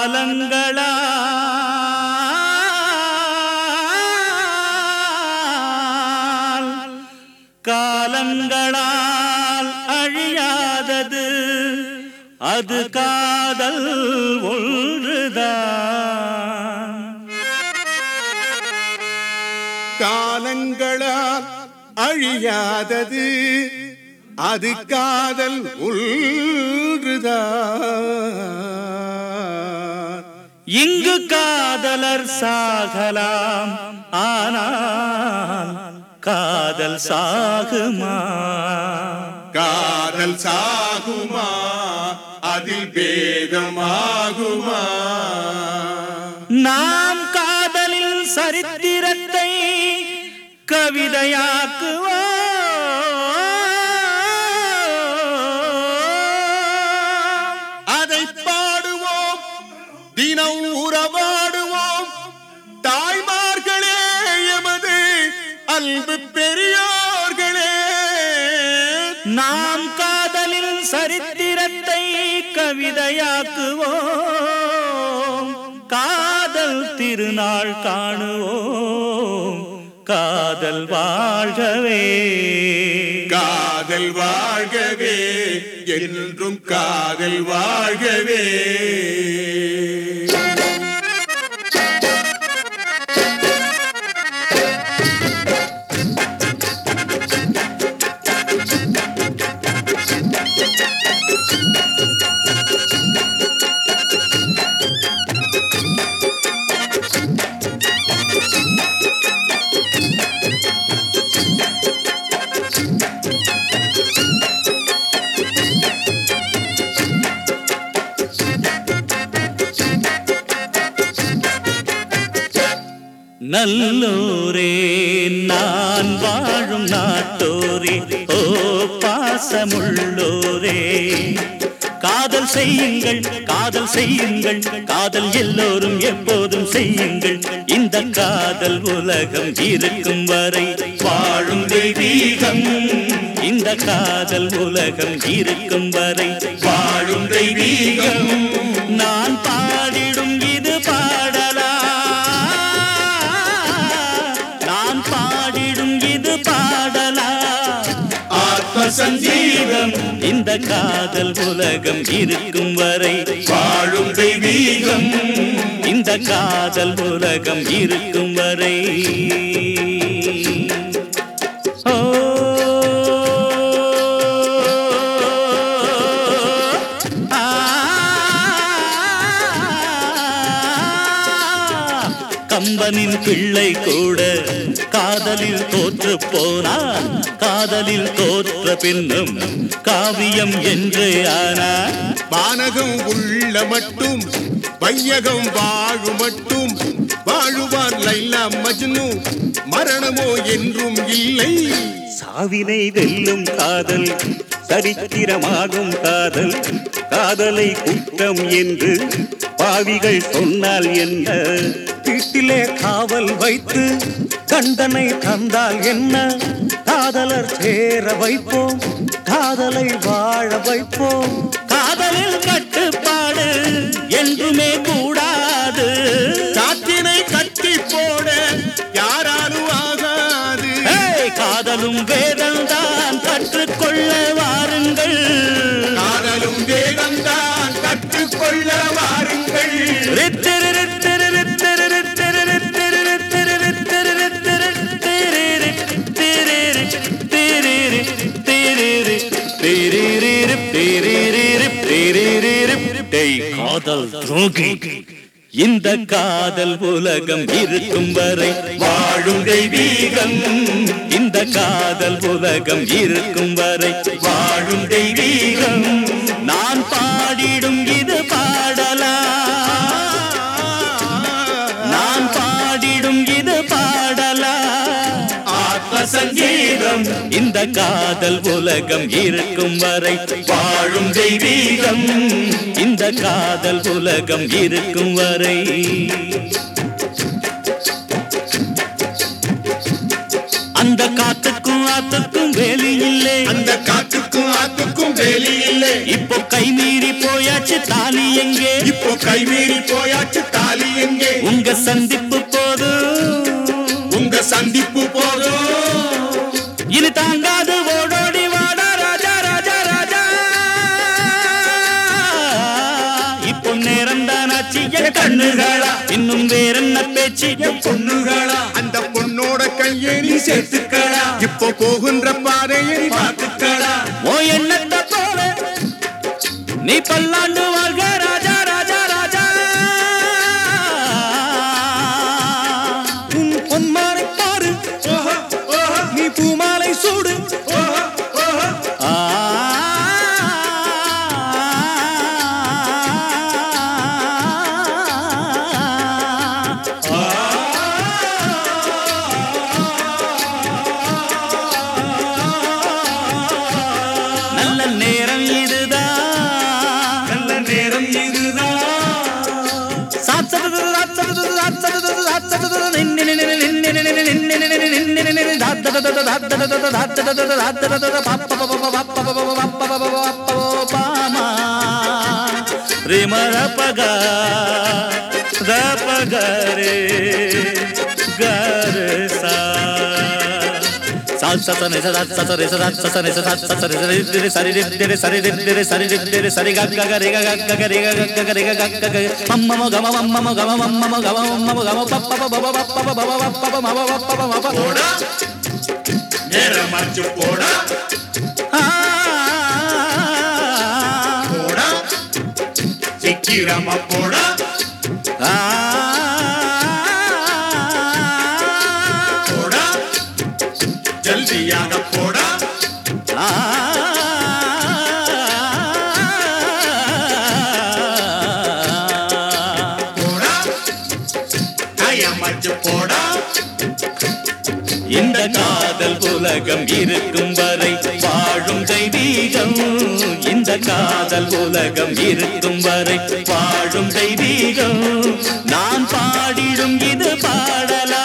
காலங்களால் காலங்களால் அழியாதது அது காதல் ஒன்றுதான் காலங்களால் அழியாதது அது காதல் உள்றுதான் இங்கு காதலர் சாகலாம் ஆனால் காதல் சாகுமா காதல் சாகுமா அதில் பேதமாகுமா நாம் காதலில் சரித்திரத்தை கவிதையாக்குவோம் அதை பாடுவோம் தினம் உறவாடுவோம் தாய்மார்களே எமது அன்பு பெரியோர்களே நாம் காதலில் சரித்திரத்தை கவிதையாக்குவோம் காதல் திருநாள் காணுவோம் காதல் வாழ்கவே காதல் வாழ்கவே என்றும் காதல் வாழ்கவே நல்லோரே நான் வாழும் நாட்டோரே ஓ பாசமுள்ளோரே காதல் செய்யுங்கள் காதல் செய்யுங்கள் காதல் எல்லோரும் எப்போதும் செய்யுங்கள் இந்த காதல் உலகம் இருக்கும் வரை வாழும் தெய்வீகம் இந்த காதல் உலகம் இருக்கும் வரை வாழும் தெய்வீகம் நான் பாடிடும் இது பாடலா நான் பாடிடும் இது பாடலா ஆத்ம சங்கீதம் இந்த காதல் உலகம் இருக்கும் வரை வாழும் தெய்வீகம் இந்த காதல் உலகம் இருக்கும் வரை ஓ ஆ கம்பனின் பிள்ளை கூட காதலில் தோற்று போனான் காதலில் தோற்ற பின்னும் காவியம் என்று ஆனான் வானகம் உள்ள மட்டும் வையகம் வாழு மட்டும் வாழுவார் லைலா மஜ்னு மரணமோ என்றும் இல்லை சாவினை வெல்லும் காதல் சரித்திரமாகும் காதல் காதலை குற்றம் என்று பாவிகள் சொன்னால் என்ன வீட்டிலே காவல் வைத்து தண்டனை தந்தால் என்ன காதலர் சேர வைப்போம் காதலை வாழ வைப்போம் காதலில் கட்டுப்பாடு என்றுமே கூடாது காற்றினை கட்டி போட யாராலும் ஆகாது ஏய், காதலும் வேதம்தான் கற்றுக்கொள்ள வாருங்கள் காதலும் வேகம்தான் கற்றுக்கொள்ள வாருங்கள் காதல் துரோகி இந்த காதல் உலகம் இருக்கும் வரை வாழும் தெய்வீகம் இந்த காதல் உலகம் இருக்கும் வரை வாழும் தெய்வீகம் நான் பாடிடும் இது பாடலா நான் பாடிடும் இது பாடலா ஆத்ம சங்கீதம் இந்த காதல் உலகம் இருக்கும் வரை வாழும் தெய்வீகம் இந்த காதல் உலகம் இருக்கும் வரை அந்த காத்துக்கும் ஆத்துக்கும் வேலி இல்லை அந்த காத்துக்கும் ஆத்துக்கும் வேலி இல்லை இப்போ கை மீறி போயாச்சு தாலி எங்கே இப்போ கைமீறி போயாச்சு தாலி எங்கே உங்க சந்திப்பு போதும் உங்க சந்திப்பு போதும் இனி தாங்காது ஓடோடி வாடா ராஜா ராஜா ராஜா இப்போ நேரம் தானாச்சு என் கண்ணுகளா இன்னும் வேறென்ன பேச்சு என் பொண்ணுகளா அந்த பொண்ணோட கையை நீ சேர்த்துக்கடா இப்போ போகின்ற பாதையை நீ பார்த்துக்கடா ஓ எண்ணத்தை போல நீ பல்லாண்டு வாழ்க ராஜா ராஜா ராஜா உன் பொன்மாலை பாரு ஓஹோ ஓஹோ நீ பூமாலை சூடு ஓஹோ ஓஹோ ஆ நல்ல நேரம் இதுதான் நல்ல நேரம் இதுதான் రిమరపగ దపగరే గరసా సని సరి సరి సరి సరి సరి సరి సరి గగ రి గగ గగ రి గగ గగ రి గగ గగ మమ్మమ గమ మమ్మమ గమ మమ్మమ గమ మమ్మమ గమ పప్ప బబ బప్ప బబ బప్ప మమ బప్ప మమ போடா நேரமாச்சு போடா போடா சீக்கிரமா போடா போடா ஜல்தியாக போடா போடா கையமாச்சு போடா இந்த காதல் உலகம் இருக்கும் வரை வாழும் தெய்வீகம் இந்த காதல் உலகம் இருக்கும் வரை வாழும் தெய்வீகம் நான் பாடிடும் இது பாடலா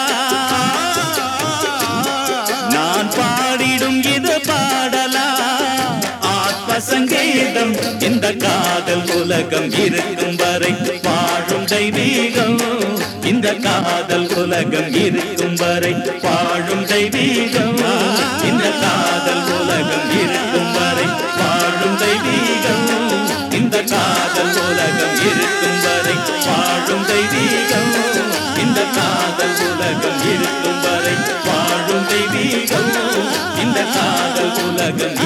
நான் பாடிடும் இது பாடலா ஆத்ம சங்கீதம் இந்த காதல் உலகம் இருக்கும் வரை வாழும் தெய்வீகம் இந்த காதல் உலகம் இருக்கும் வரை வாழும் தெய்வீகம் இந்த காதல் உலகம் இருக்கும் வரை வாழும் தெய்வீகம் இந்த காதல் உலகம் இருக்கும் வரை வாழும் தெய்வீகம் இந்த காதல் உலகம் இருக்கும் வரை வாழும் தெய்வீகம் இந்த காதல் உலகம்